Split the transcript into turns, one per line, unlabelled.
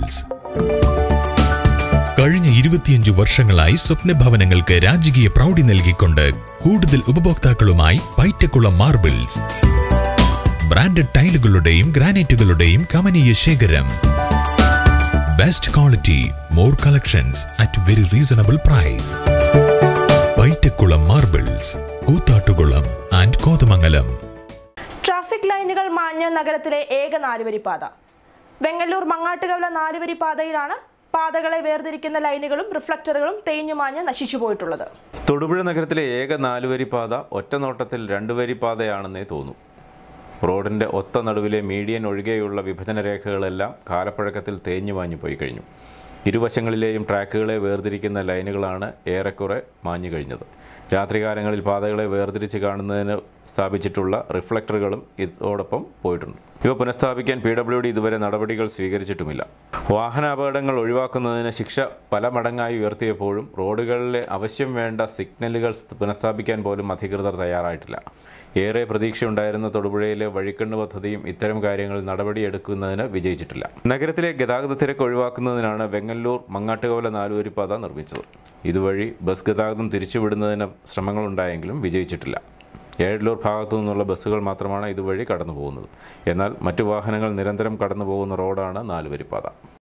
marbles കഴിഞ്ഞ ഇരുപത്തിയഞ്ചു വർഷങ്ങളായി സ്വപ്നഭവനങ്ങൾക്ക് രാജകീയ പ്രൗഢി നൽകിക്കൊണ്ട് കൂടുതൽ ഉപഭോക്താക്കളുമായി പൈറ്റക്കുളം മാർബിൾസ് ബ്രാൻഡഡ് ടൈലുകളുടെയും ഗ്രാനൈറ്റുകളുടെയും കമനീയ ശേഖരം best quality more collections at very reasonable price Paitakulam marbles Koothattukulam and Kothamangalam
traffic ലൈനുകൾ മാഞ്ഞ നഗരത്തിലെ ഏക നാലുവരിപ്പാത വെങ്ങല്ലൂർ മങ്ങാട്ടുകവല നാലുവരി പാതയിലാണ് പാതകളെ വേർതിരിക്കുന്ന ലൈനുകളും റിഫ്ലക്ടറുകളും തേഞ്ഞുമാഞ്ഞ് നശിച്ചുപോയിട്ടുള്ളത്
തൊടുപുഴ നഗരത്തിലെ ഏക നാലുവരി പാത ഒറ്റനോട്ടത്തിൽ രണ്ടുവരി പാതയാണെന്നേ തോന്നൂ റോഡിൻ്റെ ഒത്ത നടുവിലെ മീഡിയൻ ഒഴികെയുള്ള വിഭജന രേഖകളെല്ലാം കാലപ്പഴക്കത്തിൽ തേഞ്ഞു മാഞ്ഞു പോയി കഴിഞ്ഞു ഇരുവശങ്ങളിലെയും ട്രാക്കുകളെ വേർതിരിക്കുന്ന ലൈനുകളാണ് ഏറെക്കുറെ മാഞ്ഞു കഴിഞ്ഞത് രാത്രികാലങ്ങളിൽ പാതകളെ വേർതിരിച്ച് കാണുന്നതിന് സ്ഥാപിച്ചിട്ടുള്ള റിഫ്ലക്ടറുകളും ഇതോടൊപ്പം പോയിട്ടുണ്ട് ഇവ പുനഃസ്ഥാപിക്കാൻ പി ഡബ്ല്യു ഡി ഇതുവരെ നടപടികൾ സ്വീകരിച്ചിട്ടുമില്ല വാഹനാപകടങ്ങൾ ഒഴിവാക്കുന്നതിന് ശിക്ഷ പല മടങ്ങായി ഉയർത്തിയപ്പോഴും റോഡുകളിലെ ആവശ്യം വേണ്ട സിഗ്നലുകൾ പുനഃസ്ഥാപിക്കാൻ പോലും അധികൃതർ തയ്യാറായിട്ടില്ല ഏറെ പ്രതീക്ഷയുണ്ടായിരുന്ന തൊടുപുഴയിലെ വഴിക്കണ്ണ് പദ്ധതിയും ഇത്തരം കാര്യങ്ങളിൽ നടപടിയെടുക്കുന്നതിന് വിജയിച്ചിട്ടില്ല നഗരത്തിലെ ഗതാഗത തിരക്ക് ഒഴിവാക്കുന്നതിനാണ് വെങ്ങല്ലൂർ മങ്ങാട്ടുകവല നാലുവരിപ്പാത നിർമ്മിച്ചത് ഇതുവഴി ബസ് ഗതാഗതം തിരിച്ചുവിടുന്നതിന് ശ്രമങ്ങളുണ്ടായെങ്കിലും വിജയിച്ചിട്ടില്ല ഏഴലൂർ ഭാഗത്തു നിന്നുള്ള ബസ്സുകൾ മാത്രമാണ് ഇതുവഴി കടന്നു പോകുന്നത് എന്നാൽ മറ്റു വാഹനങ്ങൾ നിരന്തരം കടന്നു പോകുന്ന റോഡാണ് നാലുവരിപ്പാത